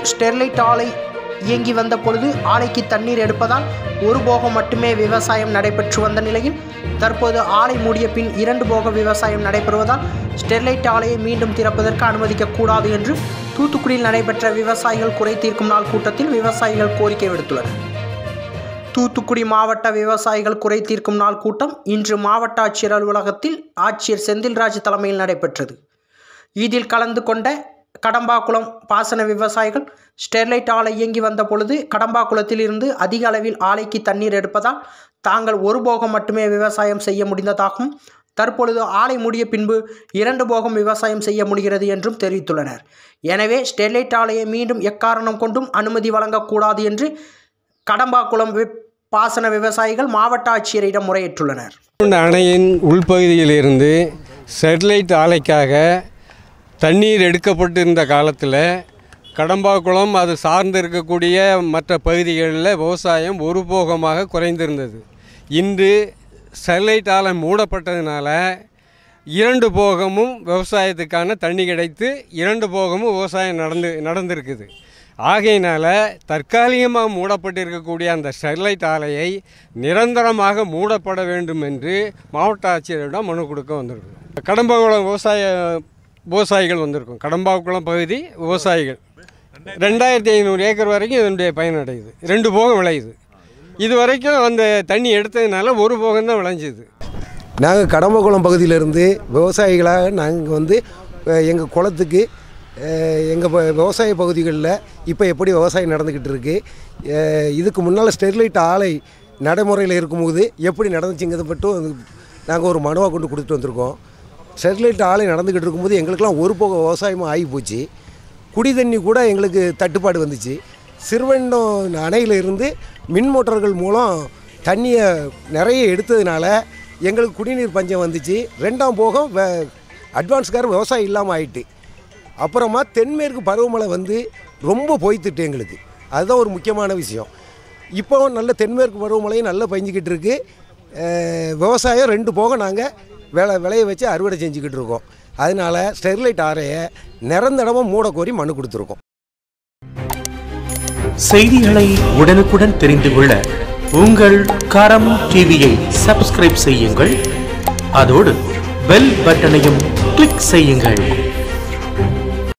Sterlite ஆலை இயங்கி வந்த பொழுது ஆலைக்கு தண்ணீர் எடுப்பதால் ஒரு போகம் மட்டுமே விவசாயம் நடைபெற்று வந்த நிலையில் தற்போது ஆலை மூடிய பின் இரண்டு போக விவசாயம் நடைபெறுவதால் ஸ்டெர்லைட் ஆலையை மீண்டும் திறப்பதற்கு அனுமதிக்க கூடாது என்று தூத்துக்குடியில் நடைபெற்ற விவசாயிகள் குறை தீர்க்கும் நாள் கூட்டத்தில் விவசாயிகள் கோரிக்கை விடுத்துள்ளனர் தூத்துக்குடி மாவட்ட விவசாயிகள் குறை தீர்க்கும் நாள் கூட்டம் இன்று மாவட்ட ஆட்சியர் அலுவலகத்தில் ஆட்சியர் செந்தில்ராஜ் தலைமையில் நடைபெற்றது இதில் கலந்து கொண்ட கடம்பாக்குளம் பாசன விவசாயிகள் ஸ்டெர்லைட் ஆலை இயங்கி வந்த பொழுது கடம்பாக்குளத்தில் இருந்து அதிக அளவில் ஆலைக்கு தண்ணீர் எடுப்பதால் தாங்கள் ஒரு போகம் மட்டுமே விவசாயம் செய்ய முடிந்ததாகவும் தற்பொழுது ஆலை மூடிய பின்பு இரண்டு போகம் விவசாயம் செய்ய முடிகிறது என்றும் தெரிவித்துள்ளனர் எனவே ஸ்டெர்லைட் ஆலையை மீண்டும் எக்காரணம் கொண்டும் அனுமதி வழங்கக்கூடாது என்று கடம்பாக்குளம் வி- பாசன விவசாயிகள் மாவட்ட ஆட்சியரிடம் முறையிட்டுள்ளனர் இந்த அணையின் உள்பகுதியிலிருந்து ஸ்டெர்லைட் ஆலைக்காக தண்ணீர் எடுக்கப்பட்டிருந்த காலத்தில் கடம்பாக்குளம் அது சார்ந்து இருக்கக்கூடிய மற்ற பகுதிகளில் விவசாயம் ஒரு போகமாக குறைந்திருந்தது இன்று ஸ்டெர்லைட் ஆலை மூடப்பட்டதுனால இரண்டு போகமும் விவசாயத்துக்கான தண்ணி கிடைத்து இரண்டு போகமும் விவசாயம் நடந்து நடந்திருக்குது ஆகையினால தற்காலிகமாக மூடப்பட்டிருக்கக்கூடிய அந்த ஸ்டெர்லைட் ஆலையை நிரந்தரமாக மூடப்பட வேண்டும் என்று மாவட்ட ஆட்சியரிடம் மனு கொடுக்க வந்திருக்கோம் கடம்பாக்குளம் விவசாய விவசாயிகள் வந்திருக்கோம் கடம்பாக்குளம் பகுதி விவசாயிகள் ரெண்டாயிரத்தி ஐநூறு ஏக்கர் வரைக்கும் இதனுடைய பயனடையுது ரெண்டு போகம் விளையுது இது வரைக்கும் அந்த தண்ணி எடுத்ததுனால ஒரு போகம் தான் விளைஞ்சுது நாங்கள் கடம்பக்குளம் பகுதியிலேருந்து விவசாயிகளாக நாங்கள் வந்து எங்கள் குளத்துக்கு எங்கள் விவசாய பகுதிகளில் இப்போ எப்படி விவசாயம் நடந்துக்கிட்டு இருக்கு அஹ், இதுக்கு முன்னால் ஸ்டெர்லைட் ஆலை நடைமுறையில் இருக்கும்போது எப்படி நடந்துச்சுங்கிறத மட்டும் நாங்கள் ஒரு மனுவாக கொண்டு கொடுத்துட்டு வந்திருக்கோம் ஸ்டெர்லைட் ஆலை நடந்துக்கிட்டு இருக்கும்போது எங்களுக்கெல்லாம் ஒரு போக விவசாயமும் ஆகி போச்சு குடி தண்ணி கூட எங்களுக்கு தட்டுப்பாடு வந்துச்சு சிறுவண்டம் அணையில் இருந்து மின் மோட்டார்கள் மூலம் தண்ணியை நிறைய எடுத்ததுனால எங்களுக்கு குடிநீர் பஞ்சம் வந்துச்சு ரெண்டாம் போகம் வே அட்வான்ஸ்கார விவசாயம் இல்லாமல் ஆயிட்டு அப்புறமா தென்மேற்கு பருவமழை வந்து ரொம்ப பொய்த்துட்டு எங்களுக்கு அதுதான் ஒரு முக்கியமான விஷயம் இப்போ நல்ல தென்மேற்கு பருவமழையும் நல்லா பெஞ்சிக்கிட்டு இருக்கு அஹ், விவசாயம் ரெண்டு போகம் நாங்கள் விளை விளைய வச்சு அறுவடை செஞ்சுக்கிட்டு இருக்கோம் அதனால ஸ்டெர்லைட் ஆரையை நிரந்தரமாக மூட கோரி மனு கொடுத்துருக்கோம் செய்திகளை உடனுக்குடன் தெரிந்து கொள்ள உங்கள் கரம் டிவியை சப்ஸ்கிரைப் செய்யுங்கள் அதோடு பெல் பட்டனையும் கிளிக் செய்யுங்கள்